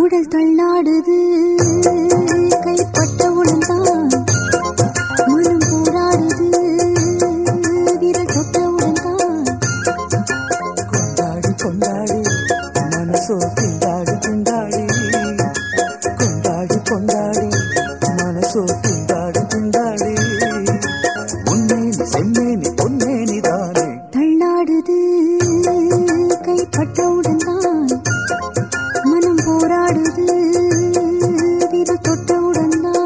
உடல் தள்ளாடுது கைப்பட்டவுடன் தான் மனம் போராடுது விரல் தொட்டவுடன் தான் கொண்டாடி கொண்டாடி மனசோ திண்டாடி திண்டாடி கொண்டாடி கொண்டாடி மனசோ திண்டாடி திண்டாடி உன்னேனி செம்மேனி பொன்னேனி தானே தள்ளாடுது கைப்பட்டவுடன் தான் மனம் போராடுது விரல் தொட்டவுடன் தான்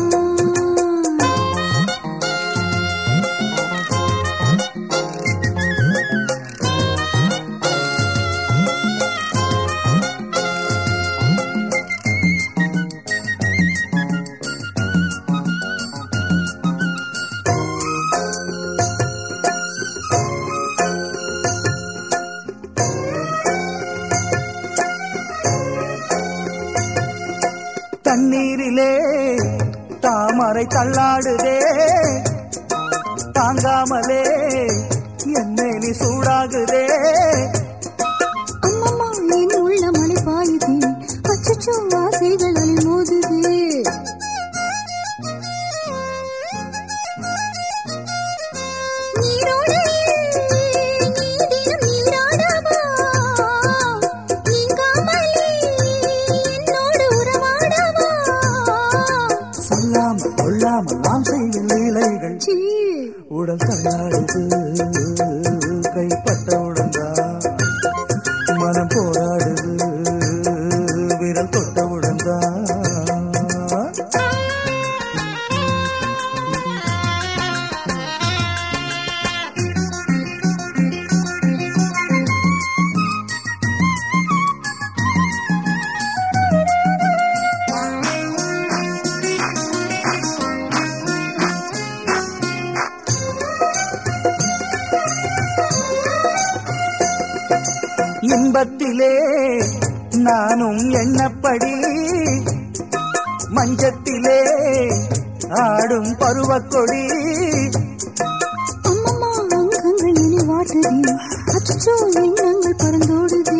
தண்ணீரிலே தாமரை தள்ளாடுதே தாங்காமலே என்னேனி சூடாகுதே அம்மம்மா என் உள்ள மழை பாயுது அச்சச்சோ ஆசைகள் அலை மோதுது நீரோடையில் நீதிலும் நீராடவா நீங்காமலே என்னோடு உறவாடவா சொல்லாமல் கொள்ளாமல் நாம் செய்யும் லீலைகள் சீ உடல் தள்ளாடுது கைப்பட்டவுடன் தான் மனம் போராடுது விரல் தொட்டவுடன் தான் இன்பத்திலே நானும் எண்ணப்படி மஞ்சத்திலே ஆடும் பருவக்கொடி அம்மம்மா அங்கங்கள் நினைவாட்டுது அச்சச்சோ எண்ணங்கள் பறந்தோடுது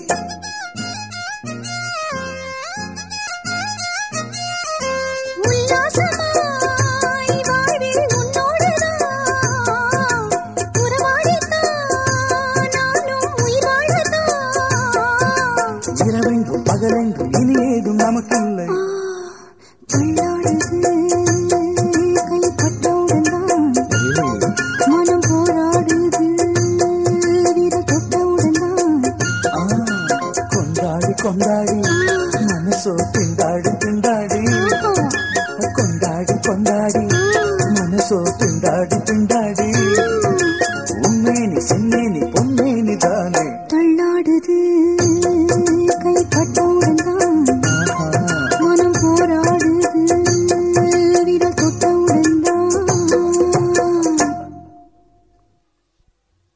உல்லாசமாய் வாழ்வில் உன்னோடுதான் உறவாடித்தான் நானும் உயிர் வாழத்தான் இரவென்றும் பகலென்றும் இனி ஏதும் நமக்கில்லை தள்ளாடுது கைப்பட்டவுடன் தான் மனம் போராடுது விரல் தொட்டவுடன் தான் ஆ, கொண்டாடி கொண்டாடி மனசோ திண்டாடி திண்டாடி கொண்டாடி கொண்டாடி